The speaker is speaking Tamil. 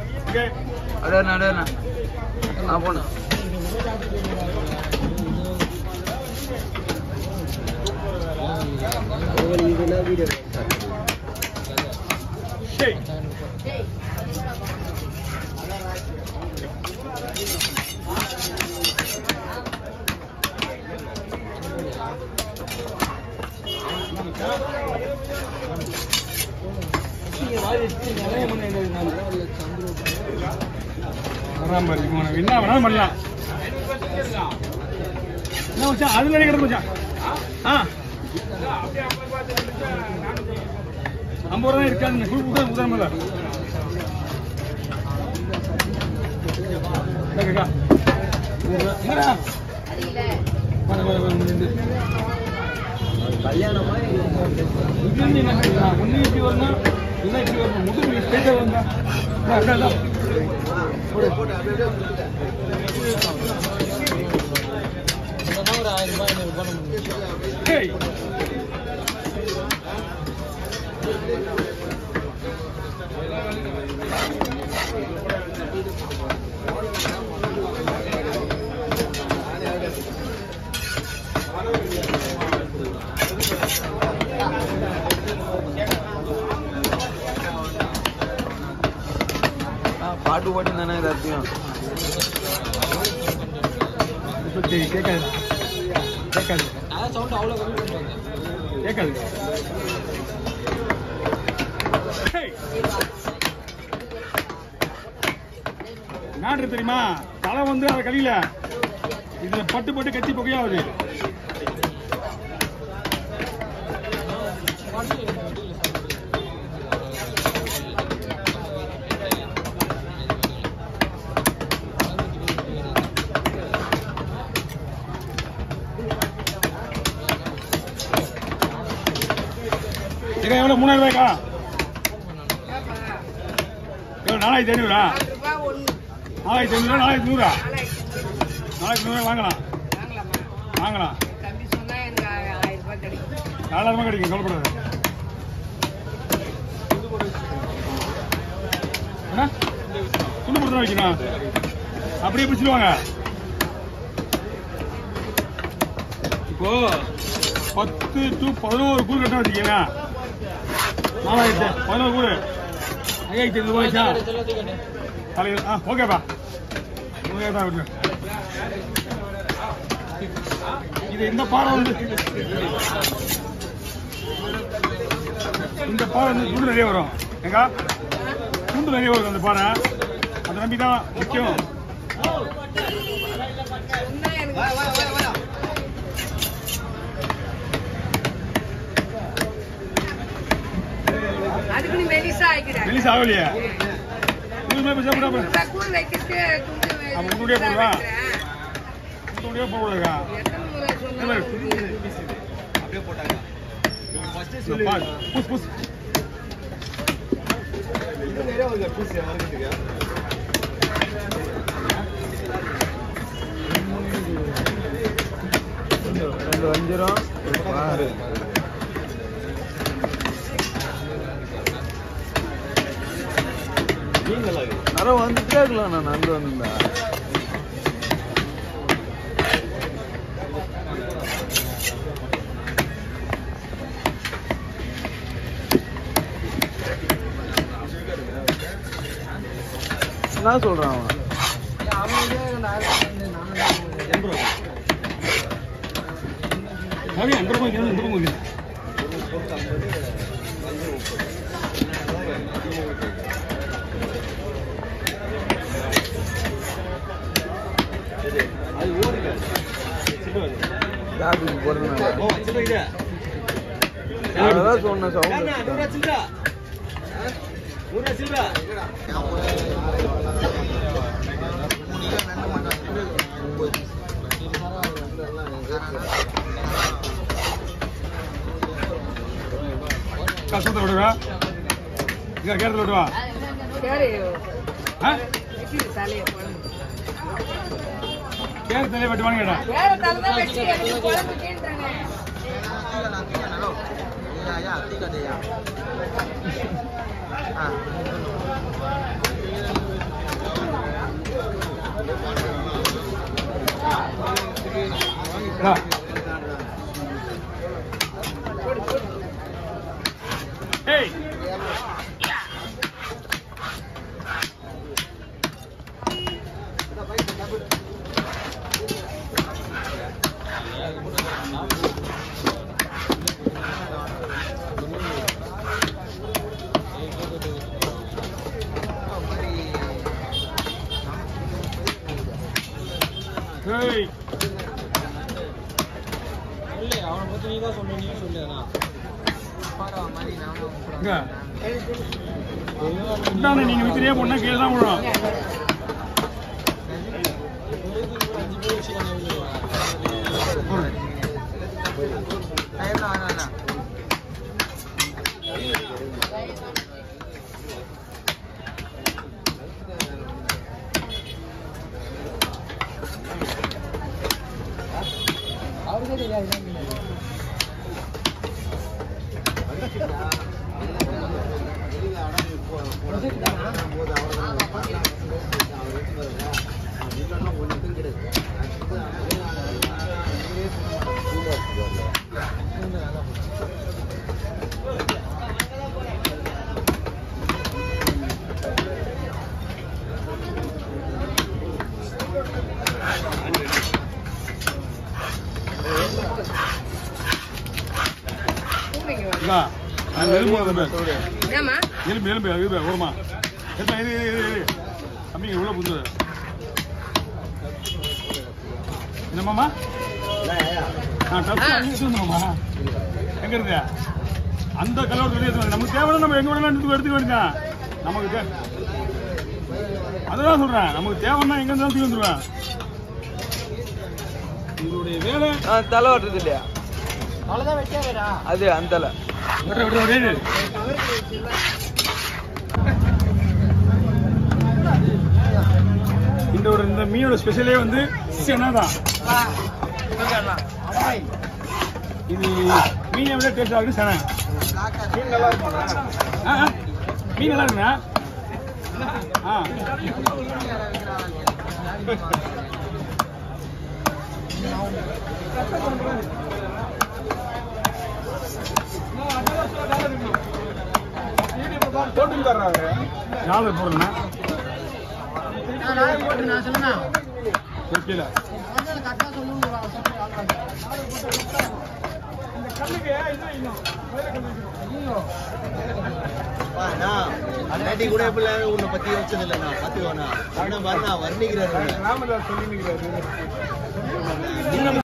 ஓகே அடேண்ணா அடேண்ணா ஆ போண்ணா சரி வராம இருக்கு உனக்கு என்ன வேணாலும் பண்ணலாம் என்ன மச்சான் அதுல கிடக்கு மச்சான் ஆ ஐம்பது ரூபா இருக்காது குழு கூட உதாரணமில்ல என்னடா வாங்க, வாங்க, வாங்க, நின்று. இங்கிருந்து என்ன செய்யலாம்? ஒண்ணு இப்படி வரணும், இல்ல இப்படி வரணும். முதுகுல straight ஆ வந்தா. இந்தா, இந்தா, இந்தா. போடு. ஹேய். ஆ, பாட்டு பாடி தானே எல்லாத்தையும் இப்ப சரி, கேட்காது கேட்காது கேட்காது ஹேய். நாடு தெரியுமா தலை வந்து அதை கழியில இதுல பட்டு பட்டு கத்தி புகையாகுது ஏக்கா எவ்வளோ மூணாயிரம் ரூபாய்க்கா எவ்வளோ நாலாயிரத்தி ஐநூறா நாலாயிரத்தி ஐநூறுரூவா நாலாயிரத்தி நூறா நாலாயிரத்தி நூறுரூவா வாங்கலாம் வாங்கலாம் நாலாயிரமா கிடைக்கும் கவலைப்படாது என்ன துண்டு போட்டு தான் வைக்கணும் அப்படியே பிடிச்சிடுவாங்க இப்போ பத்து டு பதினோரு கூறு கட்ட வச்சுக்கீங்க நாலாயிரத்து பதினோரு கூறு ஐயாயிரத்தி ஐநூறு ரூபாய்ச்சா தலையில் ஆ ஓகேப்பா ஓகே தான் விட்டு இது இந்த பாறை வந்து இந்த பாறை வந்து துண்டு நிறைய வரும் ஏங்கா துண்டு நிறைய வரும் அந்த பாறை அதை நம்பி தான் முக்கியம் அதுக்கு நீ மெலிசா ஆயிக்கிறேன் வெளியே ஆகலையே இதுமே போய் சாப்பிடா கூழ் வைக்கிறது துண்டு அப்ப முன்னாடியே போடுவா? வைக்கிறேன். துண்டியே போடுறதுக்கா எத்தனை முறை சொன்னாலும் புஸ் புஸ் ரெண்டு வஞ்சிரம் ஒரு பாரு நரம் வந்துட்டே இருக்கலாம் நான் நடந்து வந்திருந்தா என்ன சொல்றான் அவன் ரவி அந்த ரூபாய்க்கு இந்த ரூபாய்க்கு ஜாபுக்கு போறதுனால அதான் சொன்ன சவுண்ட் கஷ்டத்தை விடுவா இங்க கேரளத்தில் விடுவா சரி ஆ வெட்டி தலையை குழம்பு கேரளத்திலே வெட்டுவான்னு கேட்டேன் வேற தலை தான் வெட்டி எனக்கு குழம்பு கேட்டாங்க வா. ஏய் ஏய் இங்க. இந்தாண்ணே, நீங்க வித்திரியே பொண்ணா கீழே தான் விழும் கூப்பிடுங்க வா. இந்தா, அந்த எலும்பு வருது பாரு. என்னம்மா எலும்பு எலும்பு அது இது ஓரமா எடுத்தா இது இது இது இது தம்பிங்க உள்ள புந்து என்னமாமா ஆ டப்பு ஆ. அங்கே எடுத்து வந்துடுமா எங்க இருக்கு அந்த கலவரத்தை வெளியே எடுத்து வந்து நமக்கு தேவைன்னா நம்ம எங்க வேணாலும் எடுத்து எடுத்துக்க வேண்டியதான் நமக்கு தே அதுதான் சொல்றேன் நமக்கு தேவைன்னா எங்க இருந்தாலும் தூக்கி வந்துருவேன் உங்களுடைய வேலை ஆ தலை ஓட்டுறது இல்லையா அது அந்த தலை விட விட விட இந்த ஒரு இந்த மீனோட ஸ்பெஷலே வந்து செனை தான் இது மீனை விட டேஸ்ட் ஆகுது செனை ஆ, ஆ. மீன் நல்லா இருக்குண்ணா ஆ யாரு போடுறேண்ணா ஓகேல அண்ணாட்டி கூட எப்படி உன்னை பத்தி யோசிச்சது இல்லைண்ணா பாத்துக்கோண்ணா அவனை பாரு நான் வர்ணிக்கிறாரு ராமதாஸ் சொல்லி